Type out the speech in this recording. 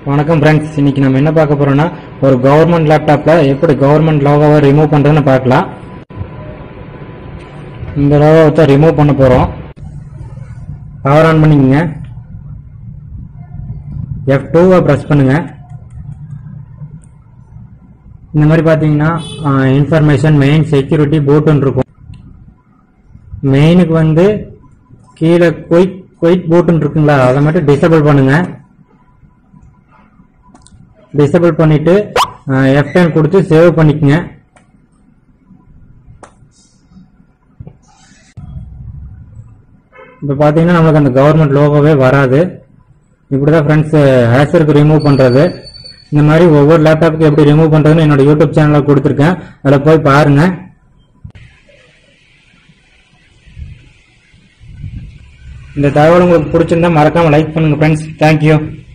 வணக்கம் ஃப்ரெண்ட்ஸ் இன்னைக்கு நம்ம என்ன பார்க்க போறோம்னா ஒரு கவர்மெண்ட் லேப்டாப்ல எப்படி கவர்மெண்ட் லோகோவை ரிமூவ் பண்றதுன்னு பார்க்கலாம் இந்த லோகோவை ரிமூவ் பண்ண போறோம் பவர் ஆன் பண்ணிக்கங்க எஃப் டூவை ப்ரெஸ் பண்ணுங்க இந்த மாதிரி பார்த்தீங்கன்னா இன்ஃபர்மேஷன் மெயின் செக்யூரிட்டி பூட்டுன்னு இருக்கும் மெயினுக்கு வந்து கீழே குயிக் குயிக் பூட்டுன்னு இருக்குங்களா அதை மட்டும் டிசேபிள் பண்ணுங்க டிசேபிள் பண்ணிட்டு எஃப் டென் கொடுத்து சேவ் பண்ணிக்கங்க இப்போ பார்த்தீங்கன்னா நம்மளுக்கு அந்த கவர்மெண்ட் லோகோவே வராது இப்படி தான் ஃப்ரெண்ட்ஸ் ஹேஷருக்கு ரிமூவ் பண்ணுறது இந்த மாதிரி ஒவ்வொரு லேப்டாப்புக்கு எப்படி ரிமூவ் பண்ணுறதுன்னு என்னோட யூடியூப் சேனலில் கொடுத்துருக்கேன் அதில் போய் பாருங்கள் இந்த தகவல் உங்களுக்கு பிடிச்சிருந்தா மறக்காமல் லைக் பண்ணுங்கள் ஃப்ரெண்ட்ஸ் தேங்க்யூ